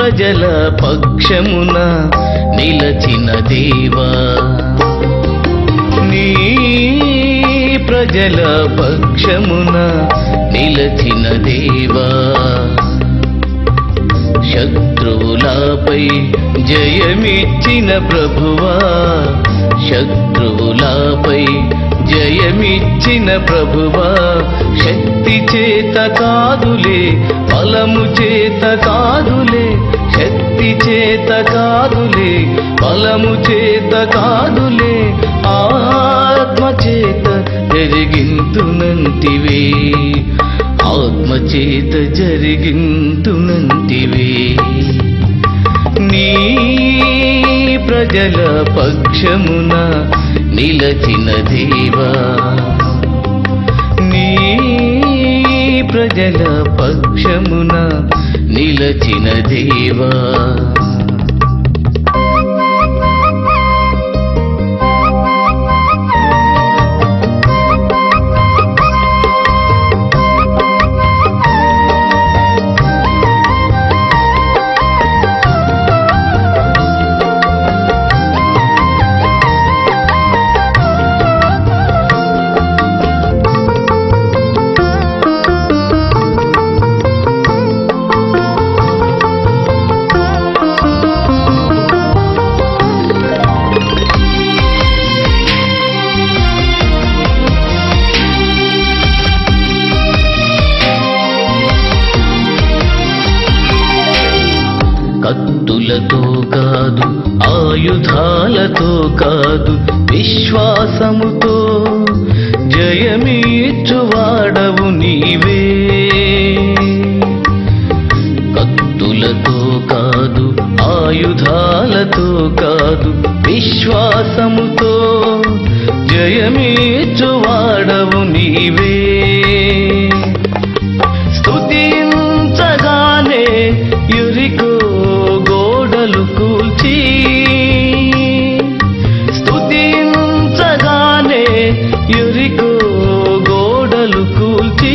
ప్రజల పక్షమున నిలచిన దేవా నీ ప్రజల పక్షమున నిలచిన దేవా శత్రువులపై జయమిచ్చిన ప్రభువా శత్రువులపై జయమిచ్చిన ప్రభువా శక్తి చేత కాదులే బలము చేత కాదులే శక్తి చేత కాదులే బలము చేత కాదులే ఆత్మ చేత జరిగింతునంటివే ఆత్మ చేత జరిగింతునంటివే నీ ప్రజల పక్షమున నిలచిన దేవా నీ ప్రజల పక్షమున నిలచిన దేవా కత్తులతో కాదు ఆయుధాలతో కాదు విశ్వాసముతో జయమీచువాడవు నీవే కత్తులతో కాదు ఆయుధాలతో కాదు విశ్వాసముతో జయమీచువాడవు నీవే స్తుతించగానే యురికో గోడలు కూల్చి స్తుతించగానే యురికో గోడలు కూల్చి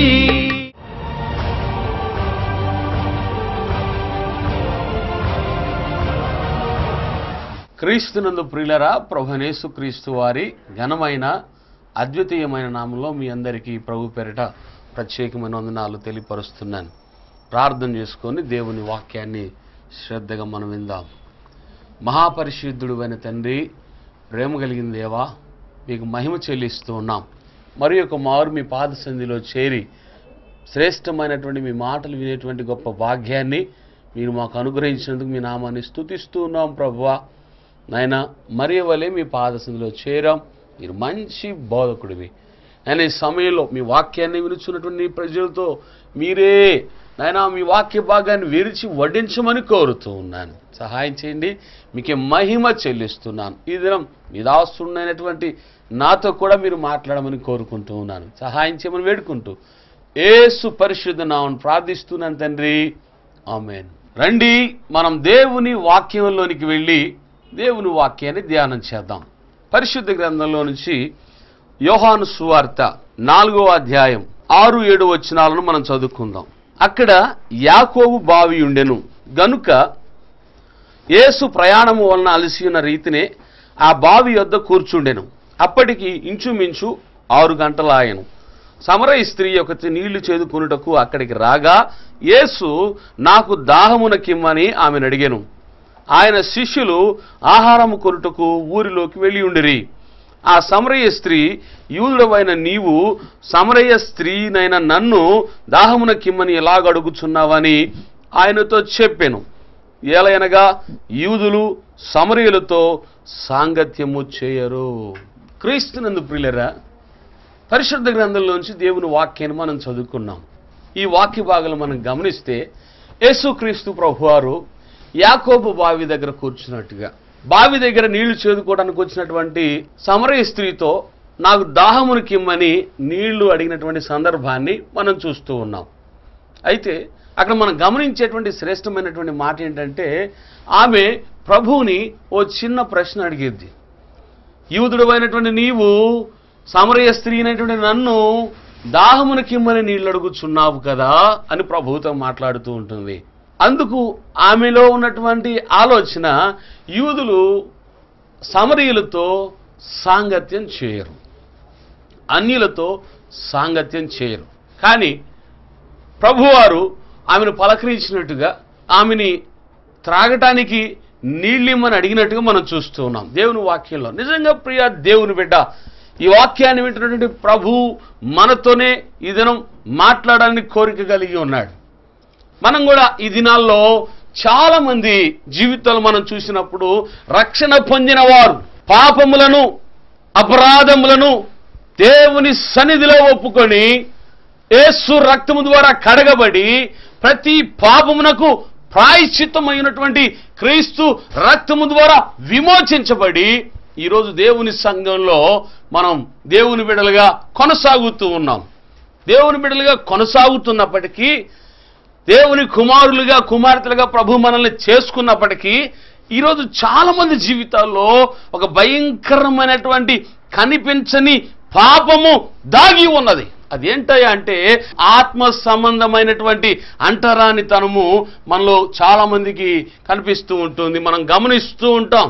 క్రీస్తునందు ప్రియులరా ప్రభునేసు క్రీస్తు వారి ఘనమైన అద్వితీయమైన నామంలో మీ అందరికీ ప్రభు పేరిట ప్రత్యేకమైన వందనాలు తెలియపరుస్తున్నాను ప్రార్థన చేసుకొని దేవుని వాక్యాన్ని శ్రద్ధగా మనం విందాం మహాపరిశుద్ధుడు అయిన తండ్రి ప్రేమ కలిగిన దేవా మీకు మహిమ చెల్లిస్తూ ఉన్నాం మరి ఒక మారు మీ పాద సంధిలో చేరి శ్రేష్టమైనటువంటి మీ మాటలు వినేటువంటి గొప్ప భాగ్యాన్ని మీరు మాకు అనుగ్రహించినందుకు మీ నామాన్ని స్తుతిస్తూ ఉన్నాం ప్రభువా నాయన మరి వలె మీ పాదసంలో చేరాం మీరు మంచి బోధకుడివి ఆయన ఈ సమయంలో మీ వాక్యాన్ని వినుచున్నటువంటి నీ ప్రజలతో మీరే నాయన మీ వాక్య భాగాన్ని విరిచి వడ్డించమని కోరుతూ ఉన్నాను సహాయం చేయండి మీకే మహిమ చెల్లిస్తున్నాను ఈ దినం మీ దాస్తున్నటువంటి నాతో కూడా మీరు మాట్లాడమని కోరుకుంటూ ఉన్నాను సహాయం చేయమని వేడుకుంటూ ఏసు పరిశుద్ధ నామను ప్రార్థిస్తున్నాను తండ్రి ఆమెన్ రండి మనం దేవుని వాక్యంలోనికి వెళ్ళి దేవుని వాక్యాన్ని ధ్యానం చేద్దాం పరిశుద్ధ గ్రంథంలో నుంచి యోహాను సువార్త నాలుగో అధ్యాయం ఆరు ఏడు వచనాలను మనం చదువుకుందాం అక్కడ యాకోబు బావి ఉండెను గనుక యేసు ప్రయాణము వలన అలసి ఉన్న రీతినే ఆ బావి యొద్ద కూర్చుండెను అప్పటికి ఇంచుమించు ఆరు గంటలాయను సమరయ స్త్రీ ఒకటి నీళ్లు చేదుకునుటకు అక్కడికి రాగా యేసు నాకు దాహమునకిమ్మని ఆమెను అడిగాను ఆయన శిష్యులు ఆహారము కొనుటకు ఊరిలోకి వెళ్ళి ఉండిరి ఆ సమరయ స్త్రీ యూదుడవైన నీవు సమరయ స్త్రీనైన నన్ను దాహమునకిమ్మని ఎలాగడుగుచున్నావని ఆయనతో చెప్పాను ఏలయనగా యూదులు సమరయులతో సాంగత్యము చేయరు క్రీస్తునందు ప్రియులరా పరిశుద్ధ గ్రంథంలోంచి దేవుని వాక్యాన్ని మనం చదువుకున్నాం ఈ వాక్య భాగాలు మనం గమనిస్తే యేసుక్రీస్తు ప్రభువారు యాకోబు బావి దగ్గర కూర్చున్నట్టుగా బావి దగ్గర నీళ్లు చేదుకోవడానికి వచ్చినటువంటి సమరయ స్త్రీతో నాకు దాహమునికిమ్మని నీళ్లు అడిగినటువంటి సందర్భాన్ని మనం చూస్తూ ఉన్నాం అయితే అక్కడ మనం గమనించేటువంటి శ్రేష్టమైనటువంటి మాట ఏంటంటే ఆమె ప్రభువుని ఓ చిన్న ప్రశ్న అడిగిద్ది యూదుడు అయినటువంటి నీవు సమరయ స్త్రీ అయినటువంటి నన్ను దాహమునకిమ్మని నీళ్ళు అడుగుచున్నావు కదా అని ప్రభువుతో మాట్లాడుతూ ఉంటుంది అందుకు ఆమెలో ఉన్నటువంటి ఆలోచన యూదులు సమరీయులతో సాంగత్యం చేయరు అన్యులతో సాంగత్యం చేయరు కానీ ప్రభువారు ఆమెను పలకరించినట్టుగా ఆమెని త్రాగటానికి నీళ్ళిమ్మని అడిగినట్టుగా మనం చూస్తూ ఉన్నాం దేవుని వాక్యంలో నిజంగా ప్రియ దేవుని బిడ్డ ఈ వాక్యాన్ని వింటున్నటువంటి ప్రభు మనతోనే ఈ దినం మాట్లాడడానికి కోరిక కలిగి ఉన్నాడు మనం కూడా ఈ దినాల్లో చాలా మంది జీవితాలు మనం చూసినప్పుడు రక్షణ పొందిన వారు పాపములను అపరాధములను దేవుని సన్నిధిలో ఒప్పుకొని యేసు రక్తము ద్వారా కడగబడి ప్రతి పాపమునకు ప్రాయశ్చిత్తమైనటువంటి క్రీస్తు రక్తము ద్వారా విమోచించబడి ఈరోజు దేవుని సంఘంలో మనం దేవుని బిడలుగా కొనసాగుతూ ఉన్నాం దేవుని బిడలుగా కొనసాగుతున్నప్పటికీ దేవుని కుమారులుగా కుమార్తెలుగా ప్రభు మనల్ని చేసుకున్నప్పటికీ ఈరోజు చాలా మంది జీవితాల్లో ఒక భయంకరమైనటువంటి కనిపించని పాపము దాగి ఉన్నది అదేంటయ్యా అంటే ఆత్మ సంబంధమైనటువంటి అంటరానితనము మనలో చాలా మందికి కనిపిస్తూ ఉంటుంది మనం గమనిస్తూ ఉంటాం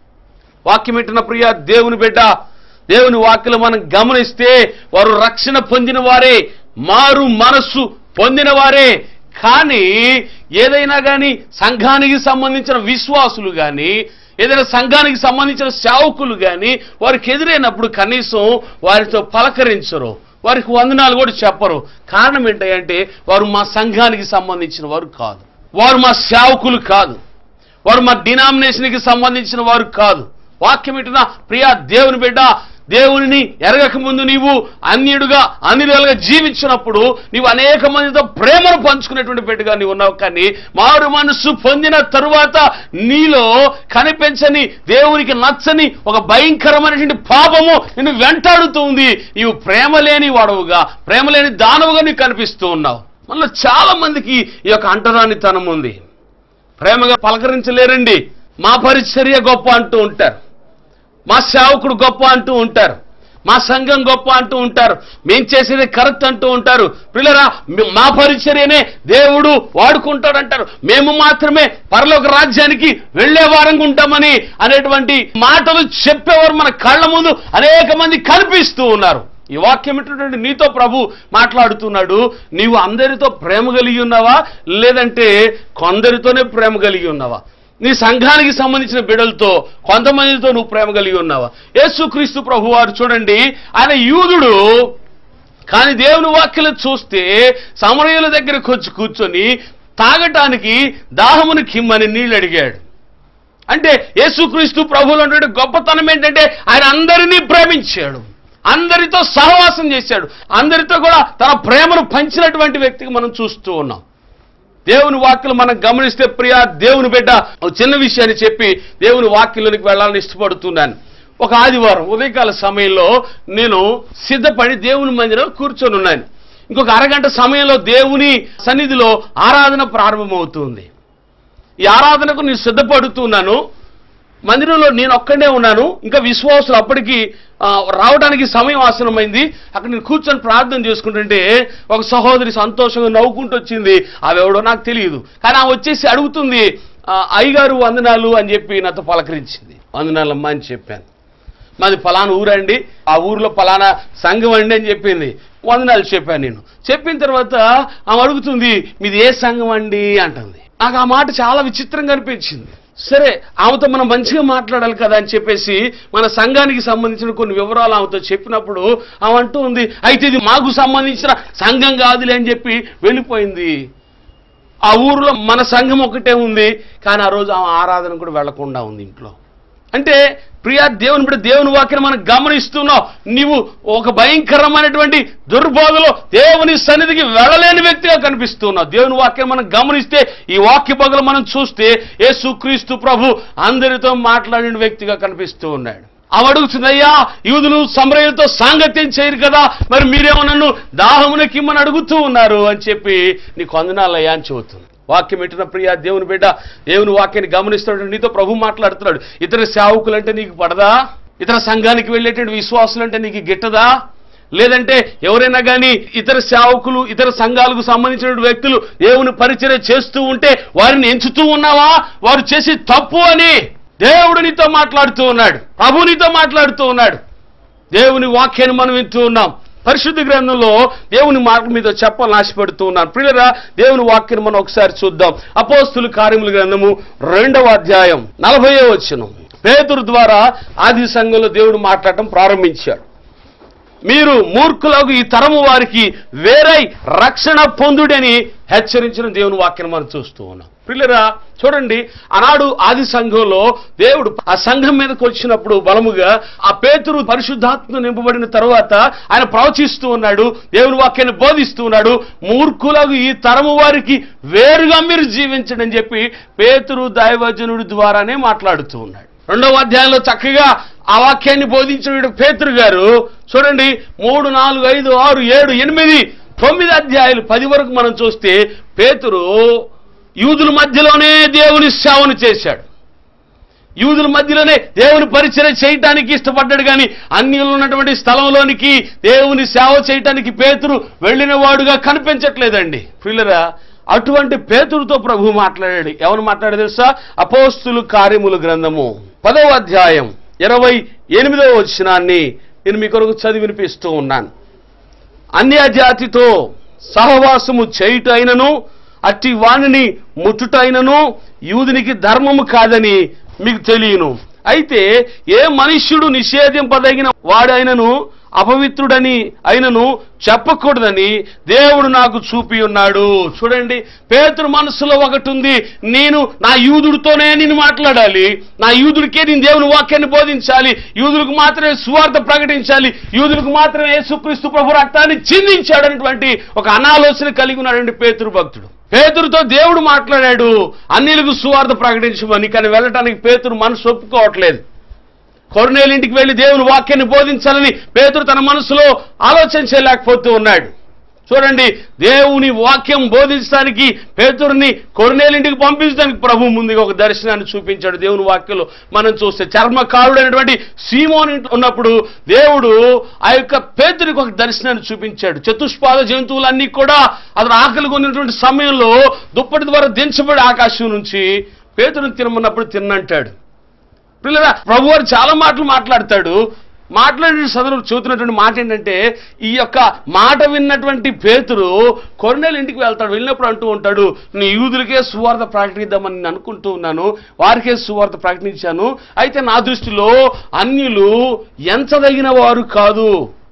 వాక్యం పెట్టిన ప్రియ దేవుని బిడ్డ దేవుని వాక్యలు మనం గమనిస్తే వారు రక్షణ పొందిన వారే మారు మనస్సు పొందిన వారే కానీ ఏదైనా కానీ సంఘానికి సంబంధించిన విశ్వాసులు కానీ ఏదైనా సంఘానికి సంబంధించిన సేవకులు కానీ వారికి ఎదురైనప్పుడు కనీసం వారితో పలకరించరు వారికి వందనాలు కూడా చెప్పరు కారణం ఏంటంటే వారు మా సంఘానికి సంబంధించిన వారు కాదు వారు మా సేవకులు కాదు వారు మా డినామినేషన్కి సంబంధించిన వారు కాదు వాక్యం ఇటున ప్రియా దేవుని బిడ్డ దేవునిని ఎరగక ముందు నీవు అన్యుడుగా అన్యులుగా జీవించినప్పుడు నీవు అనేక మందితో ప్రేమను పంచుకునేటువంటి బిడ్డగా నీవు ఉన్నావు కానీ మారు మనస్సు పొందిన తరువాత నీలో కనిపించని దేవునికి నచ్చని ఒక భయంకరమైనటువంటి పాపము నిన్ను వెంటాడుతూ ఉంది నీవు ప్రేమ లేని వాడవుగా ప్రేమ లేని దానవుగా నీకు కనిపిస్తూ ఉన్నావు మనలో చాలా మందికి ఈ యొక్క అంటరానితనం ఉంది ప్రేమగా పలకరించలేరండి మా పరిచర్య గొప్ప అంటూ ఉంటారు మా సేవకుడు గొప్ప అంటూ ఉంటారు మా సంఘం గొప్ప అంటూ ఉంటారు మేం చేసేది కరెక్ట్ అంటూ ఉంటారు పిల్లరా మే- మా పరిచర్యనే దేవుడు వాడుకుంటాడంటారు మేము మాత్రమే పరలోక రాజ్యానికి వెళ్లే వారంగా ఉంటామని అనేటువంటి మాటలు చెప్పేవారు మన కళ్ళ ముందు అనేక మంది కనిపిస్తూ ఉన్నారు ఈ వాక్యం ఏంటంటే నీతో ప్రభు మాట్లాడుతున్నాడు నీవు అందరితో ప్రేమ కలిగి ఉన్నావా లేదంటే కొందరితోనే ప్రేమ కలిగి ఉన్నావా నీ సంఘానికి సంబంధించిన బిడలతో కొంతమందితో నువ్వు ప్రేమ కలిగి ఉన్నావా యేసుక్రీస్తు ప్రభు వారు చూడండి ఆయన యూదుడు కానీ దేవుని వాక్యలు చూస్తే సమరయుల దగ్గరకు వచ్చి కూర్చొని తాగటానికి దాహమును కిమ్మని నీళ్ళు అడిగాడు అంటే యేసుక్రీస్తు ప్రభువులో ఉన్నటువంటి గొప్పతనం ఏంటంటే ఆయన అందరినీ ప్రేమించాడు అందరితో సహవాసం చేశాడు అందరితో కూడా తన ప్రేమను పంచినటువంటి వ్యక్తికి మనం చూస్తూ ఉన్నాం దేవుని వాక్యలు మనం గమనిస్తే ప్రియా దేవుని బిడ్డ ఒక చిన్న విషయాన్ని చెప్పి దేవుని వాక్యంలోనికి వెళ్ళాలని ఇష్టపడుతున్నాను ఒక ఆదివారం ఉదయకాల సమయంలో నేను సిద్ధపడి దేవుని మందిరం కూర్చొని ఉన్నాను ఇంకొక అరగంట సమయంలో దేవుని సన్నిధిలో ఆరాధన ప్రారంభమవుతుంది ఈ ఆరాధనకు నేను సిద్ధపడుతున్నాను మందిరంలో నేను ఒక్కడే ఉన్నాను ఇంకా విశ్వాసులు అప్పటికి ఆ, రావడానికి సమయం ఆసనమైంది అక్కడ నేను కూర్చొని ప్రార్థన చేసుకుంటుంటే ఒక సహోదరి సంతోషంగా నవ్వుకుంటూ వచ్చింది ఆవిడెవడో నాకు తెలియదు కానీ ఆమె వచ్చేసి అడుగుతుంది "ఆ, అయ్యగారు వందనాలు అని చెప్పి నాతో పలకరించింది వందనాలమ్మా అని చెప్పాను మాది ఫలానా ఊరండి ఆ ఊర్లో ఫలానా సంఘం అండి అని చెప్పింది వందనాలు చెప్పాను నేను చెప్పిన తర్వాత ఆమె అడుగుతుంది మీది ఏ సంఘం అండి అంటుంది నాకు ఆ మాట చాలా విచిత్రంగా అనిపించింది సరే ఆమెతో మనం మంచిగా మాట్లాడాలి కదా అని చెప్పేసి మన సంఘానికి సంబంధించిన కొన్ని వివరాలు ఆమెతో చెప్పినప్పుడు ఆమె అంటూ ఉంది అయితే ఇది మాకు సంబంధించిన సంఘం కాదులే అని చెప్పి వెళ్ళిపోయింది ఆ ఊరిలో మన సంఘం ఒకటే ఉంది కానీ ఆ రోజు ఆమె ఆరాధన కూడా వెళ్లకుండా ఉంది ఇంట్లో అంటే ప్రియా దేవుని బిడ్డ దేవుని వాక్యం మనం గమనిస్తున్నావు నీవు ఒక భయంకరమైనటువంటి దుర్బోధలో దేవుని సన్నిధికి వెళ్ళలేని వ్యక్తిగా కనిపిస్తున్నావు దేవుని వాక్యం మనం గమనిస్తే ఈ వాక్య పగలు మనం చూస్తే యేసుక్రీస్తు ప్రభు అందరితో మాట్లాడిన వ్యక్తిగా కనిపిస్తూ ఉన్నాడు ఆమె అడుగుతుంది అయ్యా యూదులు సమరయులతో సాంగత్యం చేయరు కదా మరి మీరేమో నన్ను దాహమునకిమ్మని అడుగుతూ ఉన్నారు అని చెప్పి నీకు వందనాలయ్యా అని చెబుతుంది వాక్యం పెట్టిన ప్రియ దేవుని బిడ్డ దేవుని వాక్యాన్ని గమనిస్తాడు నీతో ప్రభు మాట్లాడుతున్నాడు ఇతర సేవకులంటే నీకు పడదా ఇతర సంఘానికి వెళ్ళేటువంటి విశ్వాసులంటే నీకు గిట్టదా లేదంటే ఎవరైనా కానీ ఇతర సేవకులు ఇతర సంఘాలకు సంబంధించిన వ్యక్తులు దేవుని పరిచయం చేస్తూ ఉంటే వారిని ఎంచుతూ ఉన్నావా వారు చేసి తప్పు అని దేవుడు నీతో మాట్లాడుతూ ఉన్నాడు ప్రభు నీతో మాట్లాడుతూ ఉన్నాడు దేవుని వాక్యాన్ని మనం వింటూ ఉన్నాం పరిశుద్ధ గ్రంథంలో దేవుని మాట మీద చెప్పాలని ఆశపడుతూ ఉన్నాను ప్రియులరా దేవుని వాక్యాన్ని మనం ఒకసారి చూద్దాం అపోస్తుల కార్యముల గ్రంథము రెండవ అధ్యాయం నలభై వచ్చును పేతురు ద్వారా ఆది సంఘంలో దేవుడు మాట్లాడటం ప్రారంభించాడు మీరు మూర్ఖులకు ఈ తరము వారికి వేరై రక్షణ పొందుడని హెచ్చరించిన దేవుని వాక్యం మనం చూస్తూ ఉన్నాం పిల్లరా చూడండి ఆనాడు ఆది సంఘంలో దేవుడు ఆ సంఘం మీదకి వచ్చినప్పుడు బలముగా ఆ పేతురు పరిశుద్ధాత్మ నింపబడిన తర్వాత ఆయన ప్రవచిస్తూ ఉన్నాడు దేవుని వాక్యాన్ని బోధిస్తూ ఉన్నాడు మూర్ఖులకు ఈ తరము వారికి వేరుగా మీరు జీవించండి అని చెప్పి పేతురు దైవజనుడి ద్వారానే మాట్లాడుతూ ఉన్నాడు రెండవ అధ్యాయంలో చక్కగా ఆ వాక్యాన్ని బోధించిన పేతురు గారు చూడండి మూడు నాలుగు ఐదు ఆరు ఏడు ఎనిమిది తొమ్మిది అధ్యాయులు పది వరకు మనం చూస్తే పేతురు యూదుల మధ్యలోనే దేవుని సేవను చేశాడు యూదుల మధ్యలోనే దేవుని పరిచయం చేయటానికి ఇష్టపడ్డాడు కానీ అన్యులు ఉన్నటువంటి స్థలంలోనికి దేవుని సేవ చేయటానికి పేతురు వెళ్ళిన వాడుగా కనిపించట్లేదండి పిల్లరా అటువంటి పేతురుతో ప్రభు మాట్లాడాడు ఎవరు మాట్లాడాడు తెలుసా అపోస్తులు కార్యములు గ్రంథము పదవ అధ్యాయం ఇరవై ఎనిమిదవ వచనాన్ని నేను మీ కొరకు చదివి వినిపిస్తూ ఉన్నాను అన్య జాతితో సహవాసము చేయుట అయినను అట్టి వాణిని ముట్టుట అయినను యూదునికి ధర్మము కాదని మీకు తెలియను అయితే ఏ మనుష్యుడు నిషేధింపదగిన వాడైనను అపవిత్రుడని అయినను చెప్పకూడదని దేవుడు నాకు చూపి ఉన్నాడు చూడండి పేతురు మనసులో ఒకటి ఉంది నేను నా యూదుడితోనే నేను మాట్లాడాలి నా యూదుడికే నేను దేవుని వాక్యాన్ని బోధించాలి యూదులకు మాత్రమే సువార్త ప్రకటించాలి యూదులకు మాత్రమే యేసుక్రీస్తు ప్రభు రక్తాన్ని చిందించాడు అనేటువంటి ఒక అనాలోచన కలిగి ఉన్నాడండి పేతురు భక్తుడు పేతురుతో దేవుడు మాట్లాడాడు అన్నిలకు సువార్త ప్రకటించమని కానీ వెళ్ళటానికి పేతురు మనసు ఒప్పుకోవట్లేదు కొరనేలు ఇంటికి వెళ్లి దేవుని వాక్యాన్ని బోధించాలని పేతురు తన మనసులో ఆలోచన చేయలేకపోతూ ఉన్నాడు చూడండి దేవుని వాక్యం బోధించడానికి పేతురుని కొరనేలింటికి పంపించడానికి ప్రభు ముందుగా ఒక దర్శనాన్ని చూపించాడు దేవుని వాక్యంలో మనం చూస్తే చర్మకారుడైనటువంటి సీమోని ఉన్నప్పుడు దేవుడు ఆ యొక్క పేతురికి ఒక దర్శనాన్ని చూపించాడు చతుష్పాద జంతువులన్నీ కూడా అతను ఆకలి కొన్నటువంటి సమయంలో దుప్పటి ద్వారా దించబడి ఆకాశం నుంచి పేతురుని తినమన్నప్పుడు తిన్నంటాడు పిల్లరా ప్రభు వారు చాలా మాటలు మాట్లాడతాడు మాట్లాడిన సదరు చూతున్నటువంటి మాట ఏంటంటే ఈ యొక్క మాట విన్నటువంటి పేతురు కొరనేలు ఇంటికి వెళ్తాడు వెళ్ళినప్పుడు అంటూ ఉంటాడు నీ యూదులకే సువార్త ప్రకటిద్దామని నేను అనుకుంటూ ఉన్నాను వారికే సువార్త ప్రకటించాను అయితే నా దృష్టిలో అన్యులు ఎంచదగిన వారు కాదు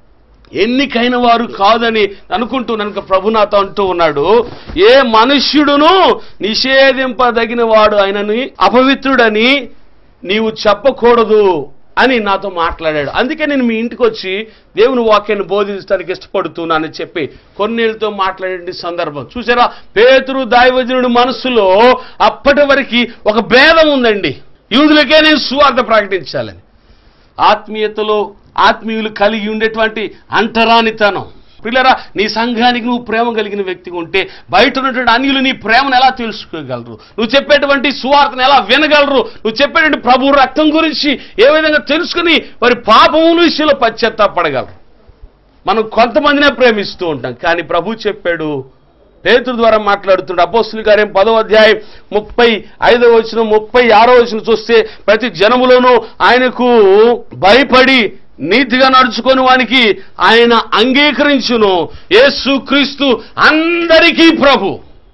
ఎన్నికైన వారు కాదని అనుకుంటున్నాను ప్రభు నాతో అంటూ ఉన్నాడు ఏ మనుష్యుడును నిషేధింపదగిన వాడు ఆయనని అపవిత్రుడని నీవు చెప్పకూడదు అని నాతో మాట్లాడాడు అందుకే నేను మీ ఇంటికి వచ్చి దేవుని వాక్యాన్ని బోధించడానికి ఇష్టపడుతున్నానని చెప్పి కొన్నేళ్ళతో మాట్లాడే సందర్భం చూసారా పేతురు దైవజనుడి మనస్సులో అప్పటి వరకు ఒక భేదం ఉందండి యూదులకే నేను సువార్త ప్రకటించాలని ఆత్మీయతలో ఆత్మీయులు కలిగి ఉండేటువంటి అంటరానితనం పిల్లరా నీ సంఘానికి నువ్వు ప్రేమ కలిగిన వ్యక్తిగా ఉంటే బయట ఉన్నటువంటి అన్యులు నీ ప్రేమను ఎలా తెలుసుకోగలరు నువ్వు చెప్పేటువంటి సువార్తను ఎలా వినగలరు నువ్వు చెప్పేటువంటి ప్రభు రక్తం గురించి ఏ విధంగా తెలుసుకుని వారి పాపముల విషయంలో పశ్చాత్తాపడగలరు మనం కొంతమందినే ప్రేమిస్తూ ఉంటాం కానీ ప్రభు చెప్పాడు పేతురు ద్వారా మాట్లాడుతున్నాడు అపోస్తుల కార్యం పదో అధ్యాయం ముప్పై ఐదో వచ్చిన ముప్పై ఆరో వచ్చిన చూస్తే ప్రతి జనములోనూ ఆయనకు భయపడి నీతిగా నడుచుకొని వానికి ఆయన అంగీకరించును యేసుక్రీస్తు అందరికీ ప్రభు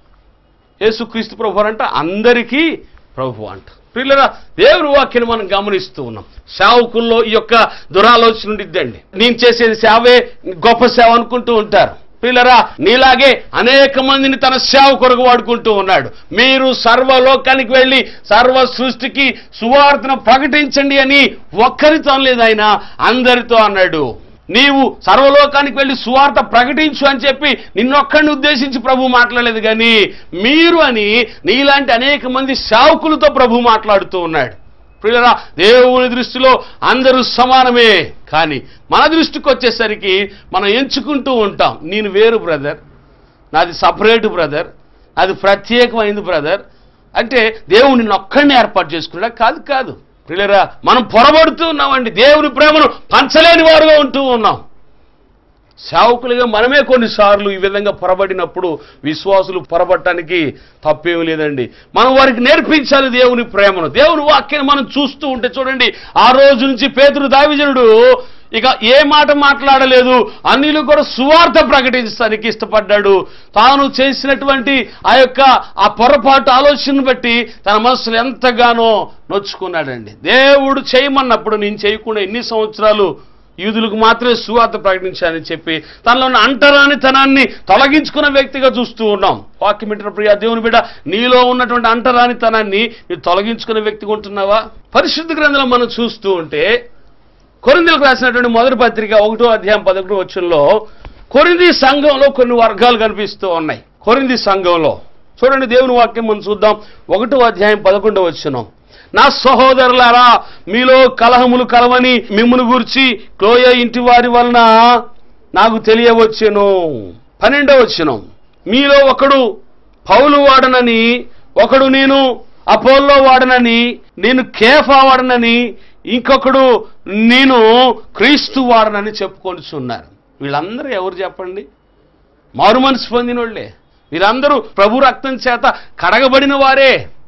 యేసుక్రీస్తు ప్రభు అంట అందరికీ ప్రభు అంట పిల్లరా దేవుని వాక్యాన్ని మనం గమనిస్తూ ఉన్నాం సేవకుల్లో ఈ యొక్క దురాలోచన ఉండిద్దండి నేను చేసేది సేవే గొప్ప సేవ అనుకుంటూ ఉంటారు పిల్లరా నీలాగే అనేక మందిని తన సేవ కొరకు వాడుకుంటూ ఉన్నాడు మీరు సర్వలోకానికి వెళ్ళి సర్వ సృష్టికి సువార్తను ప్రకటించండి అని ఒక్కరితో అనలేదు ఆయన అందరితో అన్నాడు నీవు సర్వలోకానికి వెళ్ళి సువార్త ప్రకటించు అని చెప్పి నిన్నొక్కడిని ఉద్దేశించి ప్రభు మాట్లాడలేదు కానీ మీరు అని నీలాంటి అనేక మంది సేవకులతో ప్రభు మాట్లాడుతూ ఉన్నాడు ప్రియులరా దేవుని దృష్టిలో అందరూ సమానమే కానీ మన దృష్టికి వచ్చేసరికి మనం ఎంచుకుంటూ ఉంటాం నేను వేరు బ్రదర్ నాది సపరేట్ బ్రదర్ అది ప్రత్యేకమైంది బ్రదర్ అంటే దేవుడు నిన్ను ఒక్కడిని ఏర్పాటు చేసుకున్నా కాదు కాదు ప్రియులరా మనం పొరబడుతూ ఉన్నామండి దేవుని ప్రేమను పంచలేని వారుగా ఉంటూ ఉన్నాం సేవకులుగా మనమే కొన్నిసార్లు ఈ విధంగా పొరబడినప్పుడు విశ్వాసులు పొరబట్టడానికి తప్పేమీ లేదండి మనం వారికి నేర్పించాలి దేవుని ప్రేమను దేవుని వాక్యాన్ని మనం చూస్తూ ఉంటే చూడండి ఆ రోజు నుంచి పేతురు దావిజనుడు ఇక ఏ మాట మాట్లాడలేదు అన్నిలు కూడా సువార్త ప్రకటించడానికి ఇష్టపడ్డాడు తాను చేసినటువంటి ఆ యొక్క ఆ పొరపాటు ఆలోచనను బట్టి తన మనసులో ఎంతగానో నొచ్చుకున్నాడండి దేవుడు చేయమన్నప్పుడు నేను చేయకుండా ఎన్ని సంవత్సరాలు యూదులకు మాత్రమే సువార్త ప్రకటించాలని చెప్పి తనలో ఉన్న అంటరానితనాన్ని తొలగించుకున్న వ్యక్తిగా చూస్తూ ఉన్నాం వాక్యమిట్టిన ప్రియ దేవుని బిడ్డ నీలో ఉన్నటువంటి అంటరానితనాన్ని నువ్వు తొలగించుకునే వ్యక్తిగా ఉంటున్నావా పరిశుద్ధ గ్రంథంలో మనం చూస్తూ ఉంటే కొరిందీలకు రాసినటువంటి మొదటి పత్రిక ఒకటో అధ్యాయం పదకొండు వచ్చంలో కొరింది సంఘంలో కొన్ని వర్గాలు కనిపిస్తూ ఉన్నాయి కొరింది సంఘంలో చూడండి దేవుని వాక్యం మనం చూద్దాం ఒకటో అధ్యాయం పదకొండో వచ్చినాం నా సహోదరులారా మీలో కలహములు కలవని మిమ్మును గూర్చి క్లోయ ఇంటి వారి వలన నాకు తెలియవచ్చెను పన్నెండో వచ్చినం మీలో ఒకడు పౌలు వాడనని ఒకడు నేను అపోల్లో వాడనని నేను కేఫా వాడనని ఇంకొకడు నేను క్రీస్తు వాడనని చెప్పుకొనిచున్నారు వీళ్ళందరూ ఎవరు చెప్పండి మారు మనసు పొందిన వాళ్ళే వీరందరూ ప్రభు రక్తం చేత కడగబడిన వారే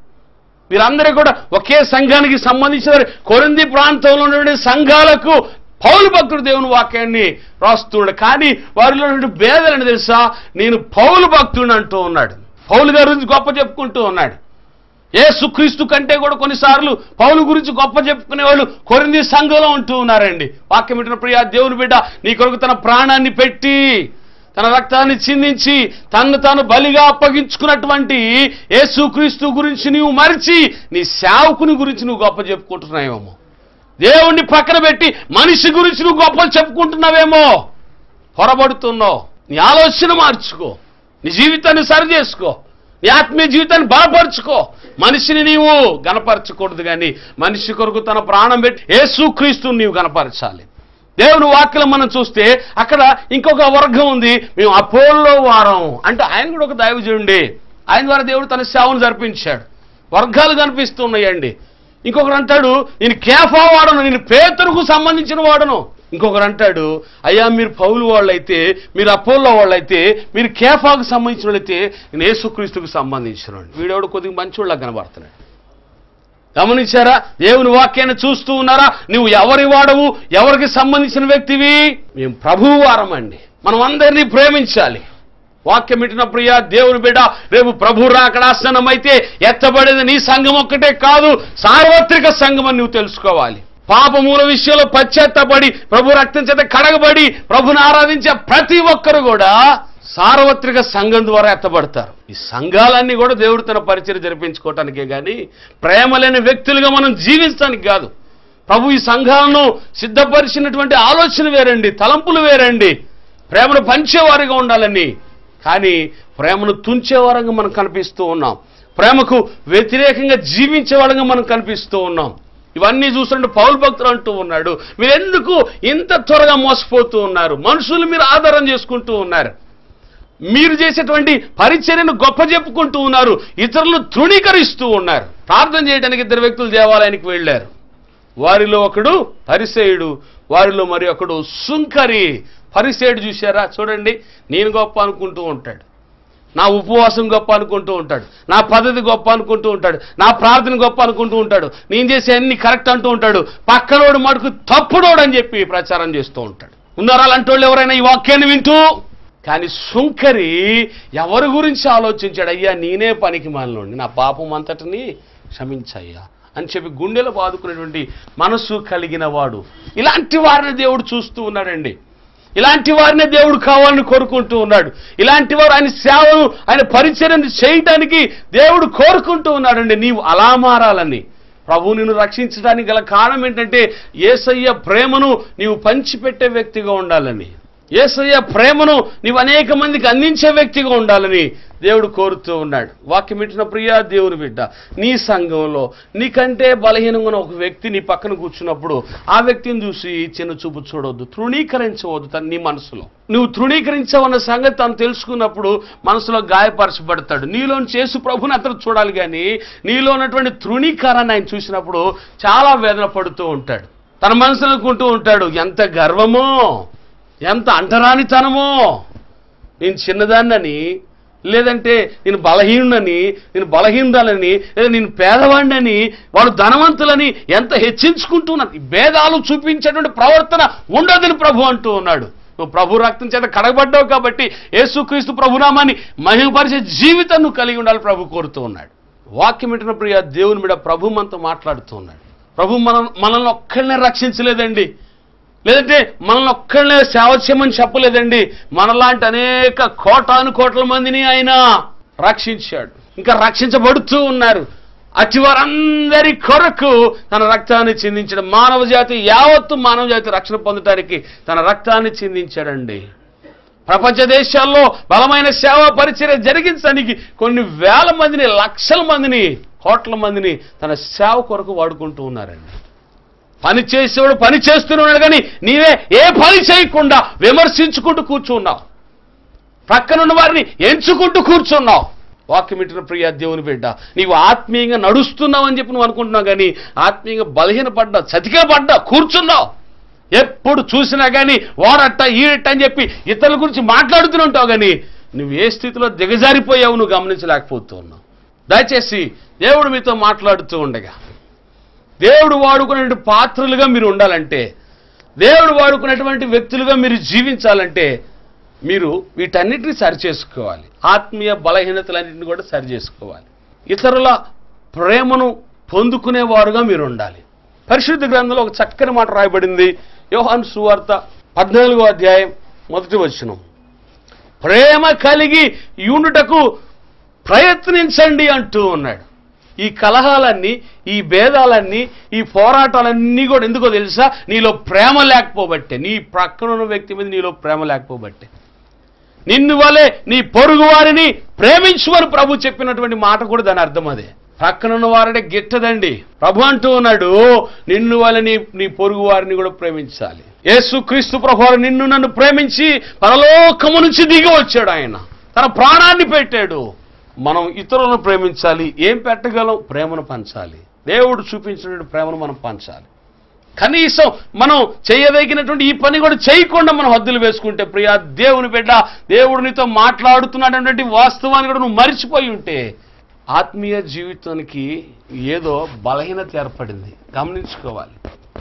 వీరందరూ కూడా ఒకే సంఘానికి సంబంధించిన వారు. కొరింది ప్రాంతంలో ఉన్నటువంటి సంఘాలకు పౌలు భక్తుడు దేవుని వాక్యాన్ని రాస్తున్నాడు కానీ వారిలో ఉన్నటువంటి భేదాలని తెలుసా నేను పౌలు భక్తుడిని అంటూ ఉన్నాడు పౌలు గారి గురించి గొప్ప చెప్పుకుంటూ ఉన్నాడు యేసుక్రీస్తు కంటే కూడా కొన్నిసార్లు పౌలు గురించి గొప్ప చెప్పుకునే వాళ్ళు కొరింది సంఘంలో ఉంటూ ఉన్నారండి వాక్యం పెట్టిన ప్రియా దేవుని బిడ్డ నీ కొరకు తన ప్రాణాన్ని పెట్టి తన రక్తాన్ని చిందించి తన్ను తాను బలిగా అప్పగించుకున్నటువంటి యేసుక్రీస్తు గురించి నీవు మరిచి నీ సేవకుని గురించి నువ్వు గొప్ప చెప్పుకుంటున్నావేమో దేవుణ్ణి పక్కన పెట్టి మనిషి గురించి నువ్వు గొప్పలు చెప్పుకుంటున్నావేమో పొరబడుతున్నావు నీ ఆలోచన మార్చుకో నీ జీవితాన్ని సరి చేసుకో నీ ఆత్మీయ జీవితాన్ని బలపరుచుకో మనిషిని నీవు గనపరచకూడదు కానీ మనిషి కొరకు తన ప్రాణం పెట్టి యేసుక్రీస్తుని నీవు గనపరచాలి దేవుని వాక్యం మనం చూస్తే అక్కడ ఇంకొక వర్గం ఉంది మేము అపోల్లో వారం అంటే ఆయన కూడా ఒక దైవజుండి ఆయన ద్వారా దేవుడు తన సేవను జరిపించాడు వర్గాలు కనిపిస్తున్నాయండి ఇంకొకరు అంటాడు నేను కేఫా వాడను నేను పేతురుకు సంబంధించిన వాడను ఇంకొకరు అంటాడు అయ్యా మీరు పౌలు వాళ్ళైతే మీరు అపోల్లో వాళ్ళైతే మీరు కేఫాకు సంబంధించిన వాళ్ళైతే నేను యేసుక్రీస్తుకు సంబంధించిన వాడిని. వీడెవడు కొద్దిగా మంచివాళ్ళ కనబడుతున్నాడు గమనించారా దేవుని వాక్యాన్ని చూస్తూ ఉన్నారా నువ్వు ఎవరి వాడవు ఎవరికి సంబంధించిన వ్యక్తివి మేము ప్రభువు వారమండి మనం అందరినీ ప్రేమించాలి వాక్యం ఇట్టిన ప్రియ దేవుని బిడ్డ రేపు ప్రభు రాకడాసనమైతే ఎత్తబడేది నీ సంఘం ఒక్కటే కాదు సార్వత్రిక సంఘం అని నువ్వు తెలుసుకోవాలి పాపమూల విషయంలో పశ్చాత్తపడి ప్రభు రక్తం చేత కడగబడి ప్రభుని ఆరాధించే ప్రతి ఒక్కరు కూడా సార్వత్రిక సంఘం ద్వారా ఎత్తబడతారు ఈ సంఘాలన్నీ కూడా దేవుడు తన పరిచయం జరిపించుకోవటానికే కానీ ప్రేమ లేని వ్యక్తులుగా మనం జీవించడానికి కాదు ప్రభు ఈ సంఘాలను సిద్ధపరిచినటువంటి ఆలోచన వేరండి తలంపులు వేరండి ప్రేమను పంచేవారిగా ఉండాలని కానీ ప్రేమను తుంచేవారంగా మనం కనిపిస్తూ ఉన్నాం ప్రేమకు వ్యతిరేకంగా జీవించే వాళ్ళంగా మనం కనిపిస్తూ ఉన్నాం ఇవన్నీ చూస్తుంటే పౌరు భక్తులు అంటూ ఉన్నాడు మీరు ఎందుకు ఇంత త్వరగా మోసపోతూ ఉన్నారు మనుషులు మీరు ఆధారం చేసుకుంటూ ఉన్నారు మీరు చేసేటువంటి పరిచర్యను గొప్ప చెప్పుకుంటూ ఉన్నారు ఇతరులను తృణీకరిస్తూ ఉన్నారు ప్రార్థన చేయడానికి ఇద్దరు వ్యక్తులు దేవాలయానికి వెళ్ళారు వారిలో ఒకడు పరిసేయుడు వారిలో మరి ఒకడు సుంకరి పరిసేయుడు చూశారా చూడండి నేను గొప్ప అనుకుంటూ ఉంటాడు నా ఉపవాసం గొప్ప అనుకుంటూ ఉంటాడు నా పద్ధతి గొప్ప అనుకుంటూ ఉంటాడు నా ప్రార్థన గొప్ప అనుకుంటూ ఉంటాడు నేను చేసే అన్ని కరెక్ట్ అంటూ ఉంటాడు పక్కనోడు మటుకు తప్పుడోడు అని చెప్పి ప్రచారం చేస్తూ ఉంటాడు ఉన్నారా అలాంటి వాళ్ళు ఎవరైనా ఈ వాక్యాన్ని వింటూ కానీ సుంకరి ఎవరి గురించి ఆలోచించాడు అయ్యా నేనే పనికి మాలినోడిని నా పాపం అంతటిని క్షమించయ్యా అని చెప్పి గుండెలో బాదుకునేటువంటి మనసు కలిగిన వాడు ఇలాంటి వారిని దేవుడు చూస్తూ ఉన్నాడండి ఇలాంటి వారినే దేవుడు కావాలని కోరుకుంటూ ఉన్నాడు ఇలాంటి వారు ఆయన సేవను ఆయన పరిచయం చేయటానికి దేవుడు కోరుకుంటూ ఉన్నాడండి నీవు అలా మారాలని ప్రభు నిన్ను రక్షించడానికి గల కారణం ఏంటంటే ఏసయ్య ప్రేమను నీవు పంచిపెట్టే వ్యక్తిగా ఉండాలని ఏసయ్య ప్రేమను నీవు అనేక మందికి అందించే వ్యక్తిగా ఉండాలని దేవుడు కోరుతూ ఉన్నాడు వాక్యం ఇచ్చిన ప్రియా దేవుని బిడ్డ నీ సంఘంలో నీకంటే బలహీనంగా ఉన్న ఒక వ్యక్తి నీ పక్కన కూర్చున్నప్పుడు ఆ వ్యక్తిని చూసి చిన్న చూపు చూడవద్దు తృణీకరించవద్దు తన నీ మనసులో నువ్వు తృణీకరించవన్న సంగతి తను తెలుసుకున్నప్పుడు మనసులో గాయపరచబడతాడు నీలో చేసు ప్రభుని అతను చూడాలి కానీ నీలో ఉన్నటువంటి తృణీకారాన్ని ఆయన చూసినప్పుడు చాలా వేదన పడుతూ ఉంటాడు తన మనసు అనుకుంటూ ఉంటాడు ఎంత గర్వమో ఎంత అంటరానితనమో నేను చిన్నదాన్నని లేదంటే నేను బలహీనుడని నేను బలహీనురాలని లేదా నేను పేదవాడినని వాళ్ళు ధనవంతులని ఎంత హెచ్చించుకుంటున్నారు ఈ భేదాలు చూపించేటువంటి ప్రవర్తన ఉండదని ప్రభు అంటూ ఉన్నాడు నువ్వు ప్రభు రక్తం చేత కడగబడ్డావు కాబట్టి యేసుక్రీస్తు ప్రభునామాన్ని మహిమపరిచే జీవితం నువ్వు కలిగి ఉండాలి ప్రభు కోరుతూ ఉన్నాడు వాక్యం వింటున్న ప్రియ దేవుని మీద ప్రభు మనతో మాట్లాడుతూ ఉన్నాడు ప్రభు మనం మనల్ని ఒక్కళ్ళనే రక్షించలేదండి లేదంటే మనల్ని ఒక్కళ్ళనే సేవ చేయమని చెప్పలేదండి మనలాంటి అనేక కోటాను కోట్ల మందిని ఆయన రక్షించాడు ఇంకా రక్షించబడుతూ ఉన్నారు అతి వారందరి కొరకు తన రక్తాన్ని చిందించాడు మానవ జాతి యావత్తు మానవ జాతి రక్షణ పొందటానికి తన రక్తాన్ని చిందించాడండి ప్రపంచ దేశాల్లో బలమైన సేవా పరిచర్య జరిగించడానికి కొన్ని వేల మందిని లక్షల మందిని కోట్ల మందిని తన సేవ కొరకు వాడుకుంటూ ఉన్నారండి పని చేసేవాడు పని చేస్తున్నాడు కానీ నీవే ఏ పని చేయకుండా విమర్శించుకుంటూ కూర్చున్నావు ప్రక్కనున్న వారిని ఎంచుకుంటూ కూర్చున్నావు వాక్యం ఇట్టిన ప్రియ దేవుని బిడ్డ నీవు ఆత్మీయంగా నడుస్తున్నావు అని చెప్పి నువ్వు అనుకుంటున్నావు కానీ ఆత్మీయంగా బలహీనపడ్డా చతిగా పడ్డా కూర్చున్నావు ఎప్పుడు చూసినా కానీ వాడట్ట ఈడట్ట అని చెప్పి ఇతరుల గురించి మాట్లాడుతూనే ఉంటావు కానీ నువ్వు ఏ స్థితిలో దిగజారిపోయావు నువ్వు గమనించలేకపోతూ ఉన్నావు దయచేసి దేవుడు మీతో మాట్లాడుతూ ఉండగా దేవుడు వాడుకునే పాత్రలుగా మీరు ఉండాలంటే దేవుడు వాడుకున్నటువంటి వ్యక్తులుగా మీరు జీవించాలంటే మీరు వీటన్నిటిని సరి చేసుకోవాలి ఆత్మీయ బలహీనతలన్నింటిని కూడా సరి చేసుకోవాలి ఇతరుల ప్రేమను పొందుకునేవారుగా మీరు ఉండాలి పరిశుద్ధ గ్రంథంలో ఒక చక్కని మాట రాయబడింది యోహాన్ సువార్త పద్నాలుగో అధ్యాయం మొదటి వచనం ప్రేమ కలిగి యూనుటకు ప్రయత్నించండి అంటూ ఉన్నాడు ఈ కలహాలన్నీ ఈ భేదాలన్నీ ఈ పోరాటాలన్నీ కూడా ఎందుకో తెలుసా నీలో ప్రేమ లేకపోబట్టే నీ ప్రక్కనున్న వ్యక్తి మీద నీలో ప్రేమ లేకపోబట్టే నిన్ను వలె నీ పొరుగు వారిని ప్రేమించువని ప్రభు చెప్పినటువంటి మాట కూడా దాని అర్థం అదే ప్రక్కనున్న వారంటే గిట్టదండి ప్రభు అంటూ ఉన్నాడు నిన్ను వలె నీ నీ పొరుగు వారిని కూడా ప్రేమించాలి యేసు క్రీస్తు ప్రభు వారు నిన్ను నన్ను ప్రేమించి పరలోకము నుంచి దిగి వచ్చాడు ఆయన తన ప్రాణాన్ని పెట్టాడు మనం ఇతరులను ప్రేమించాలి ఏం పెట్టగలం ప్రేమను పంచాలి దేవుడు చూపించినటువంటి ప్రేమను మనం పంచాలి కనీసం మనం చేయదగినటువంటి ఈ పని కూడా చేయకుండా మనం హద్దులు వేసుకుంటే ప్రియా దేవుని బిడ్డ దేవుడు నీతో మాట్లాడుతున్నటువంటి వాస్తవాన్ని కూడా నువ్వు మరిచిపోయి ఉంటే ఆత్మీయ జీవితానికి ఏదో బలహీనత ఏర్పడింది గమనించుకోవాలి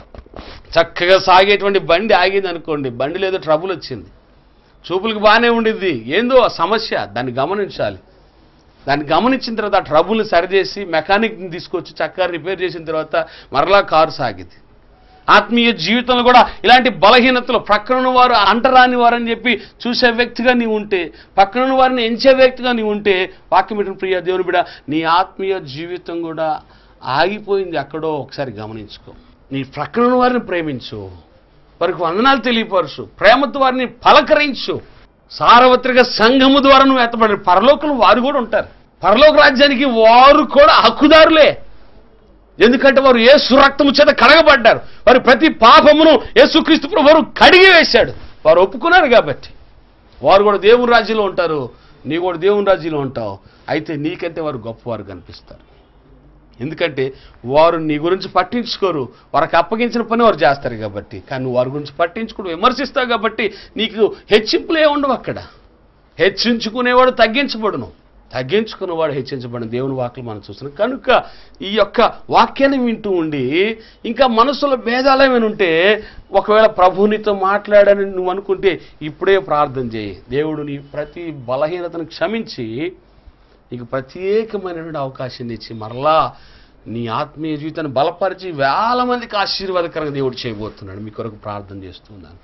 చక్కగా సాగేటువంటి బండి ఆగింది అనుకోండి బండిలో ఏదో ట్రబుల్ వచ్చింది చూపులకు బాగానే ఉండిద్ది ఏందో ఆ సమస్య దాన్ని గమనించాలి దాన్ని గమనించిన తర్వాత ఆ ట్రబుల్ని సరిచేసి మెకానిక్ని తీసుకొచ్చి చక్కగా రిపేర్ చేసిన తర్వాత మరలా కారు సాగింది ఆత్మీయ జీవితంలో కూడా ఇలాంటి బలహీనతలు ప్రక్కన వారు అంటరాని వారని చెప్పి చూసే వ్యక్తిగా నీవు ఉంటే పక్కన వారిని ఎంచే వ్యక్తిగా నీవు ఉంటే వాక్యం పెట్టిన ప్రియ దేవుని బిడ నీ ఆత్మీయ జీవితం కూడా ఆగిపోయింది ఎక్కడో ఒకసారి గమనించుకో నీ ప్రక్కన వారిని ప్రేమించు వారికి వందనాలు తెలియపరచు ప్రేమతో వారిని పలకరించు సార్వత్రిక సంఘము ద్వారా నువ్వు ఎత్తబడి పరలోకలు వారు కూడా ఉంటారు పరలోక రాజ్యానికి వారు కూడా హక్కుదారులే ఎందుకంటే వారు యేసు రక్తము చేత కడగబడ్డారు వారి ప్రతి పాపమును యేసుక్రీస్తు ప్రభు వారు కడిగి వేశాడు వారు ఒప్పుకున్నారు కాబట్టి వారు కూడా దేవుని రాజ్యంలో ఉంటారు నీ కూడా దేవుని రాజ్యంలో ఉంటావు అయితే నీకంటే వారు గొప్పవారు కనిపిస్తారు ఎందుకంటే వారు నీ గురించి పట్టించుకోరు వారికి అప్పగించిన పని వారు చేస్తారు కాబట్టి కానీ నువ్వు వారి గురించి పట్టించుకుని విమర్శిస్తావు కాబట్టి నీకు హెచ్చింపులు ఏ ఉండవు అక్కడ హెచ్చించుకునేవాడు తగ్గించబడును తగ్గించుకున్నవాడు హెచ్చించబడిన దేవుని వాక్యం మనం చూస్తున్నాం కనుక ఈ యొక్క వాక్యాన్ని వింటూ ఉండి ఇంకా మనసులో భేదాలు ఏమైనా ఉంటే ఒకవేళ ప్రభునితో మాట్లాడని నువ్వు అనుకుంటే ఇప్పుడే ప్రార్థన చేయి దేవుడు నీ ప్రతి బలహీనతను క్షమించి నీకు ప్రత్యేకమైనటువంటి అవకాశాన్ని ఇచ్చి మరలా నీ ఆత్మీయ జీవితాన్ని బలపరిచి వేల మందికి ఆశీర్వాదకరంగా దేవుడు చేయబోతున్నాడు మీ కొరకు ప్రార్థన చేస్తున్నాను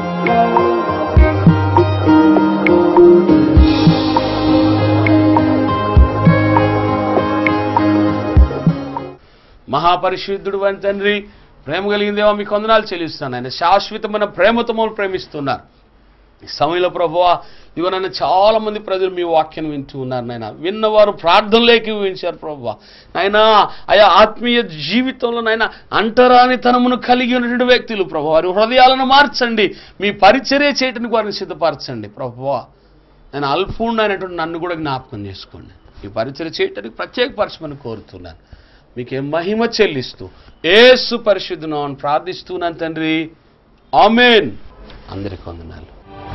మహాపరిశుద్ధుడు అని తండ్రి ప్రేమ కలిగిందేమో మీకు వందనాలు చెల్లిస్తాను ఆయన శాశ్వతమైన ప్రేమతో మమ్మల్ని ప్రేమిస్తున్నారు ఈ సమయంలో ప్రభువా ఇదిగో నన్ను చాలా మంది ప్రజలు మీ వాక్యం వింటూ ఉన్నారు నాయన విన్నవారు ప్రార్థనలోకి ఊహించారు ప్రభువా నాయన ఆయా ఆత్మీయ జీవితంలో నాయన అంటరానితనమును కలిగి ఉన్నటువంటి వ్యక్తులు ప్రభు వారి హృదయాలను మార్చండి మీ పరిచర్య చేయటానికి వారిని సిద్ధపరచండి ప్రభువా నేను అల్పూర్ణైనటువంటి నన్ను కూడా జ్ఞాపకం చేసుకోండి ఈ పరిచర్య చేయటానికి ప్రత్యేకపరచమని కోరుతున్నాను మీకే మహిమ చెల్లిస్తూ ఏసు పరిశుద్ధును ప్రార్థిస్తున్నాను తండ్రి ఆమెన్ అందరికీ వందనాలు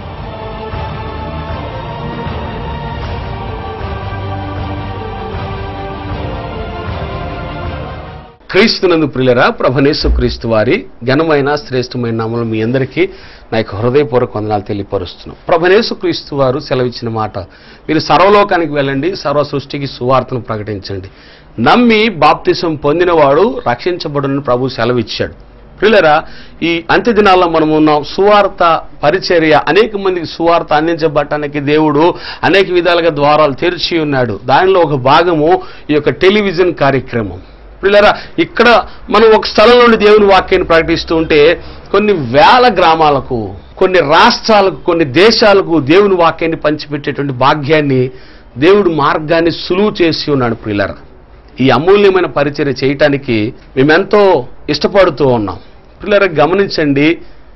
క్రీస్తునందు ప్రియులరా ప్రభనేసు క్రీస్తు వారి ఘనమైన శ్రేష్టమైన నామలు మీ అందరికీ నా యొక్క హృదయపూర్వక వందనాలు తెలియపరుస్తున్నాం ప్రభనేసు క్రీస్తు వారు సెలవిచ్చిన మాట మీరు సర్వలోకానికి వెళ్ళండి సర్వ సృష్టికి సువార్తను ప్రకటించండి నమ్మి బాప్తిసం పొందినవాడు రక్షించబడునని ప్రభు సెలవిచ్చాడు ప్రియులరా ఈ అంత్య దినాల్లో మనం ఉన్నాం సువార్త పరిచర్య అనేక మందికి సువార్త అందించబడటానికి దేవుడు అనేక విధాలుగా ద్వారాలు తెరిచి ఉన్నాడు దానిలో ఒక భాగము ఈ యొక్క టెలివిజన్ కార్యక్రమం పిల్లరా ఇక్కడ మనం ఒక స్థలం నుండి దేవుని వాక్యాన్ని ప్రకటిస్తూ ఉంటే కొన్ని వేల గ్రామాలకు కొన్ని రాష్ట్రాలకు కొన్ని దేశాలకు దేవుని వాక్యాన్ని పంచిపెట్టేటువంటి భాగ్యాన్ని దేవుడు మార్గాన్ని సులువు చేసి ఉన్నాడు పిల్లరా ఈ అమూల్యమైన పరిచర్య చేయటానికి మేమెంతో ఇష్టపడుతూ ఉన్నాం పిల్లరా గమనించండి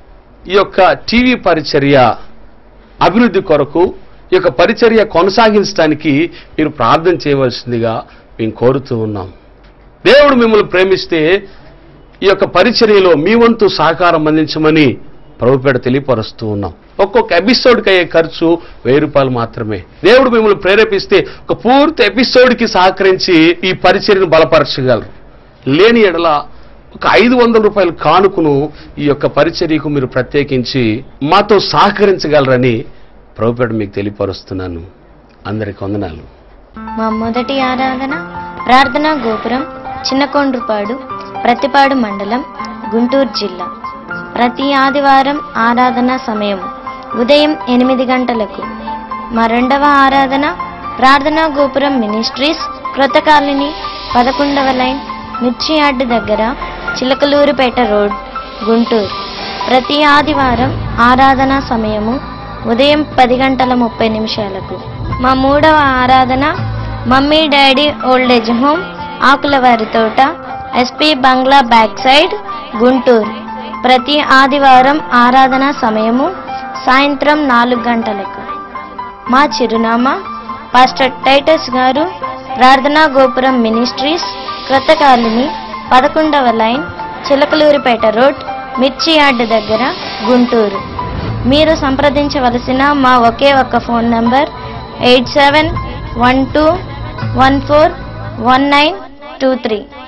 ఈ యొక్క టీవీ పరిచర్య అభివృద్ధి కొరకు ఈ యొక్క పరిచర్య కొనసాగించడానికి మీరు ప్రార్థన చేయవలసిందిగా మేము కోరుతూ ఉన్నాం దేవుడు మిమ్మల్ని ప్రేమిస్తే ఈ యొక్క పరిచర్యలో మీ వంతు సహకారం అందించమని ప్రభుపేట తెలియపరుస్తూ ఉన్నాం ఒక్కొక్క ఎపిసోడ్కి అయ్యే ఖర్చు వెయ్యి రూపాయలు మాత్రమే దేవుడు మిమ్మల్ని ప్రేరేపిస్తే ఒక పూర్తి ఎపిసోడ్కి సహకరించి ఈ పరిచర్యను బలపరచగలరు లేని ఎడల ఒక ఐదు వందల రూపాయల కానుకను ఈ యొక్క పరిచర్యకు మీరు ప్రత్యేకించి మాతో సహకరించగలరని ప్రభుపేట మీకు తెలియపరుస్తున్నాను అందరికి వందనాలు మా మొదటి ఆరాధన ప్రార్థనా గోపురం చిన్నకొండ్రుపాడు ప్రతిపాడు మండలం గుంటూరు జిల్లా ప్రతి ఆదివారం ఆరాధన సమయం ఉదయం ఎనిమిది గంటలకు మా రెండవ ఆరాధన ప్రార్థనా గోపురం మినిస్ట్రీస్ క్రొత్త కాలనీ పదకొండవ లైన్ మిర్చి యార్డ్ దగ్గర చిలకలూరుపేట రోడ్ గుంటూరు ప్రతి ఆదివారం ఆరాధన సమయము ఉదయం పది గంటల ముప్పై నిమిషాలకు మా మూడవ ఆరాధన mummy daddy old age home Akulavari Thota SP bungalow back side Guntur ప్రతి ఆదివారం ఆరాధన సమయము సాయంత్రం నాలుగు గంటలకు మా చిరునామా పాస్టర్ టైటస్ గారు ప్రార్థనా గోపురం మినిస్ట్రీస్ క్రొత్త కాలనీ పదకొండవ line Chilakaluripet road mirchi yard దగ్గర గుంటూరు మీరు సంప్రదించవలసిన మా ఒకే ఒక్క phone number eight seven one two one four one nine two three